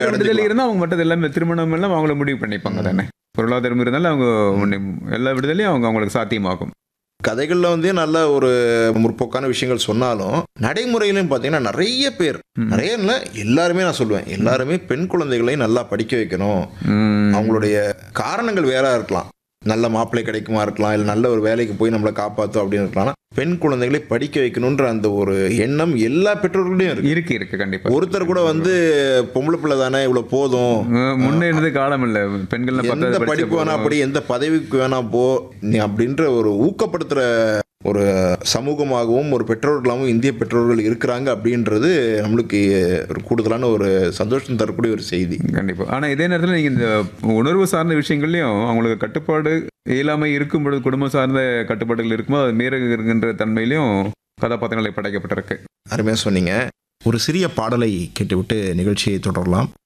விடுதலை இருந்தால் அவங்க மற்றது எல்லாமே திருமணம் எல்லாம் அவங்கள முடிவு பண்ணிப்பாங்க தானே பொருளாதாரம் இருந்தாலும் அவங்க உன்னை- எல்லா விடுதலையும் அவங்க அவங்களுக்கு சாத்தியமாகும் கதைகள்ல வந்து நல்ல ஒரு முற்போக்கான விஷயங்கள் சொன்னாலும் நடைமுறையிலும் பார்த்தீங்கன்னா நிறைய பேர் ம். நிறைய இல்லை எல்லாருமே நான் சொல்லுவேன் எல்லாருமே பெண் குழந்தைகளை நல்லா படிக்க வைக்கணும் ம். அவங்களுடைய காரணங்கள் வேற இருக்கலாம் நல்ல மாப்பிள்ளை கிடைக்குமா இருக்கலாம் இல்லை நல்ல ஒரு வேலைக்கு போய் நம்மளை காப்பாற்றும் அப்படின்னு இருக்கலாம் பெண் குழந்தைகளை படிக்க வைக்கணுன்ற அந்த ஒரு எண்ணம் எல்லா பெற்றோர்களையும் இருக்கு இருக்கு இருக்கு கண்டிப்பா ஒருத்தர் கூட வந்து பொம்பளை பிள்ளை தானே இவ்வளவு போதும் அஹ் முன்ன இருந்த காலம் இல்ல பெண்கள் எந்த படிப்பு வேணா அப்படி எந்த பதவிக்கு வேணா போ நீ அப்படின்ற ஒரு ஊக்கப்படுத்துற ஒரு சமூகமாகவும் ஒரு பெற்றோர்களாகவும் இந்திய பெற்றோர்கள் இருக்கிறாங்க அப்படின்றது நம்மளுக்கு ஒரு கூடுதலான ஒரு சந்தோஷம் தரக்கூடிய ஒரு செய்தி கண்டிப்பா ஆனா இதே நேரத்துல நீங்க இந்த உணர்வு சார்ந்த விஷயங்கள்லயும் அவங்களுக்கு கட்டுப்பாடு இயலாமை இருக்கும் பொழுது குடும்பம் சார்ந்த கட்டுப்பாடுகள் இருக்கும்போது அது மீற இருக்கின்ற தன்மையிலையும் கதாபாத்திரங்களை படைக்கப்பட்டிருக்கு அருமையாக சொன்னீங்க ஒரு சிறிய பாடலை கேட்டுவிட்டு நிகழ்ச்சியை தொடரலாம்